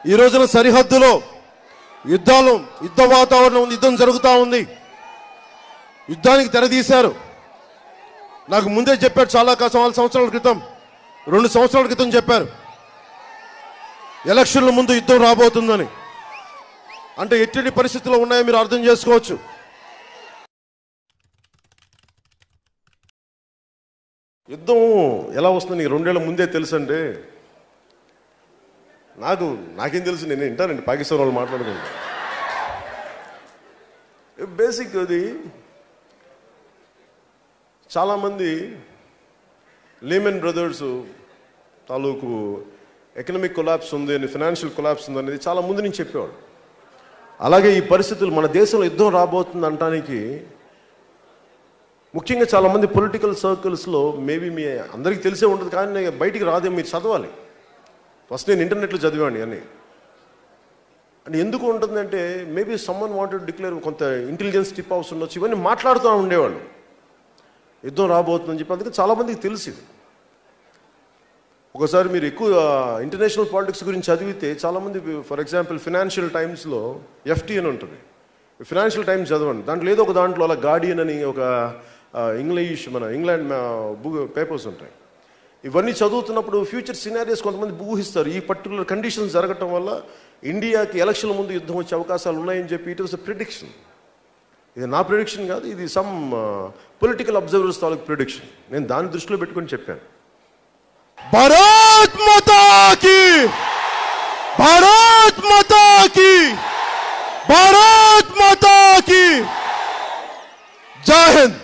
ఈ రోజున సరిహద్దులో యుద్ధాలు యుద్ధ వాతావరణం ఉంది యుద్ధం జరుగుతూ ఉంది యుద్ధానికి తెరదీశారు నాకు ముందే చెప్పారు చాలా కా- చాలా సంవత్సరాల క్రితం రెండు సంవత్సరాల క్రితం చెప్పారు ఎలక్షన్ల ముందు యుద్ధం రాబోతుందని అంటే ఎట్టి పరిస్థితుల్లో ఉన్నాయో మీరు అర్థం చేసుకోవచ్చు యుద్ధం ఎలా వస్తుంది నీకు రెండేళ్ల ముందే తెలుసు అంటే నాకు నాకేం తెలుసు నేను వింటానండి పాకిస్తాన్ వాళ్ళు మాట్లాడుకుంటా బేసిక్ అది చాలామంది లీమెన్ బ్రదర్స్ తాలూకు ఎకనామిక్ కొలాప్స్ ఉంది అని ఫినాన్షియల్ కొలాప్స్ ఉంది అనేది చాలా ముందు నుంచి చెప్పేవాడు అలాగే ఈ పరిస్థితులు మన దేశంలో యుద్ధం రాబోతుంది అనటానికి ముఖ్యంగా చాలామంది పొలిటికల్ సర్కిల్స్లో మేబీ మీ అందరికీ తెలిసే ఉంటుంది కానీ బయటికి రాదే మీరు చదవాలి ఫస్ట్ నేను ఇంటర్నెట్లో చదివాను అని అంటే ఎందుకు ఉంటుందంటే మేబీ సమ్మన్ వాంటెడ్ డిక్లేర్ కొంత ఇంటెలిజెన్స్ టిప్ హౌస్ ఉండొచ్చు ఇవన్నీ మాట్లాడుతూ ఉండేవాళ్ళు యుద్ధం రాబోతుందని చెప్పి అందుకే చాలామందికి తెలిసి ఒకసారి మీరు ఎక్కువ ఇంటర్నేషనల్ పాలిటిక్స్ గురించి చదివితే చాలామంది ఫర్ ఎగ్జాంపుల్ ఫినాన్షియల్ టైమ్స్లో ఎఫ్టీ అని ఉంటుంది ఫినాన్షియల్ టైమ్స్ చదవండి దాంట్లో ఏదో ఒక దాంట్లో అలా గార్డియన్ అని ఒక ఆ, ఇంగ్లీష్ మన ఇంగ్లాండ్ బుక్ పేపర్స్ ఉంటాయి ఇవన్నీ చదువుతున్నప్పుడు ఫ్యూచర్ సినారియస్ కొంతమంది ఊహిస్తారు ఈ పర్టికులర్ కండిషన్స్ జరగటం వల్ల ఇండియాకి ఎలక్షన్ల ముందు యుద్ధం వచ్చే అవకాశాలు ఉన్నాయని చెప్పి ఇట్ వాస్ ప్రిడిక్షన్ ఇది నా ప్రిడిక్షన్ కాదు ఇది సమ్ పొలిటికల్ అబ్జర్వర్స్ తాలూకు ప్రిడిక్షన్ నేను దాన్ని దృష్టిలో పెట్టుకొని చెప్పాను భారత్ మాతాకి భారత్ మాతాకి భారత్ మాతాకి జై హింద్